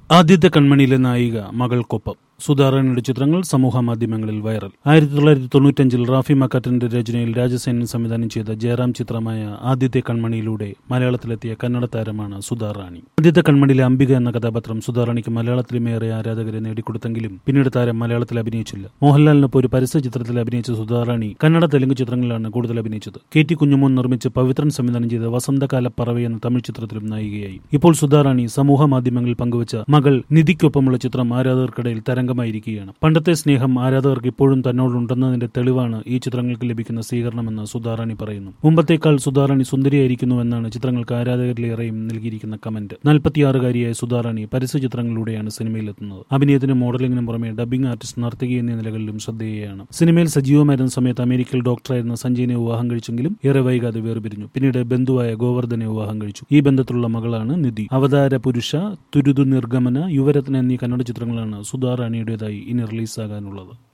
ആദ്യത്തെ കൺമണിയിലെ നായിക മകൾക്കൊപ്പം സുധാറാണിയുടെ ചിത്രങ്ങൾ സമൂഹ മാധ്യമങ്ങളിൽ വൈറൽ ആയിരത്തി തൊള്ളായിരത്തി തൊണ്ണൂറ്റഞ്ചിൽ റാഫി മക്കാറ്റന്റെ രചനയിൽ രാജസേനൻ സംവിധാനം ചെയ്ത ജയറാം ചിത്രമായ ആദ്യത്തെ കൺമണിയിലൂടെ മലയാളത്തിലെത്തിയ കന്നഡ താരമാണ് സുധാറാണി ആദ്യത്തെ കൺമണിയിലെ അംബിക എന്ന കഥാപാത്രം സുധാറാണിക്ക് മലയാളത്തിലും ഏറെ ആരാധകരെ നേടിക്കൊടുത്തെങ്കിലും പിന്നീട് താരം മലയാളത്തിൽ അഭിനയിച്ചില്ല മോഹൻലാലിനൊപ്പം ഒരു പരസ്യ ചിത്രത്തിൽ അഭിനയിച്ച സുധാറാണി കന്നഡ തെലുങ്ക് ചിത്രങ്ങളിലാണ് കൂടുതൽ അഭിനയിച്ചത് കെ ടി കുഞ്ഞുമോൻ നിർമ്മിച്ച് പവിത്രൻ സംവിധാനം ചെയ്ത വസന്തകാല പറവ എന്ന തമിഴ് ചിത്രത്തിലും നായികയായി ഇപ്പോൾ സുധാറാണി സമൂഹ മാധ്യമങ്ങളിൽ പങ്കുവച്ച മകൾ നിധിക്കൊപ്പമുള്ള ചിത്രം ആരാധകർക്കിടയിൽ തരംഗമായിരിക്കുകയാണ് പണ്ടത്തെ സ്നേഹം ആരാധകർക്ക് ഇപ്പോഴും തന്നോടുണ്ടെന്നതിന്റെ തെളിവാണ് ഈ ചിത്രങ്ങൾക്ക് ലഭിക്കുന്ന സ്വീകരണമെന്ന് സുധാറാണി പറയുന്നു മുമ്പത്തേക്കാൾ സുധാറാണി സുന്ദരിയായിരിക്കുന്നുവെന്നാണ് ചിത്രങ്ങൾക്ക് ആരാധകരിലേറെയും നൽകിയിരിക്കുന്ന കമന്റ് നാൽപ്പത്തിയാറുകാരിയായ സുധാറാണി പരസ്യ ചിത്രങ്ങളിലൂടെയാണ് സിനിമയിലെത്തുന്നത് അഭിനയത്തിനും മോഡലിംഗിനും പുറമെ ഡബ്ബിംഗ് ആർട്ടിസ്റ്റ് നർത്തകി എന്നീ നിലകളിലും ശ്രദ്ധേയയാണ് സിനിമയിൽ സജീവമായിരുന്ന സമയത്ത് അമേരിക്കയിൽ ഡോക്ടറായിരുന്ന സഞ്ജയിനെ വിവാഹം കഴിച്ചെങ്കിലും ഏറെ വൈകാതെ വേർപിരിഞ്ഞു പിന്നീട് ബന്ധുവായ ഗോവർദ്ധനെ വിവാഹം കഴിച്ചു ഈ ബന്ധത്തിലുള്ള മകളാണ് നിധി അവതാര പുരുഷ തുരുതു നിർഗമന യുവരത്ന എന്നീ കന്നഡ ചിത്രങ്ങളാണ് സുധാറാണിയുടേതായി ഇനി റിലീസാകാനുള്ളത്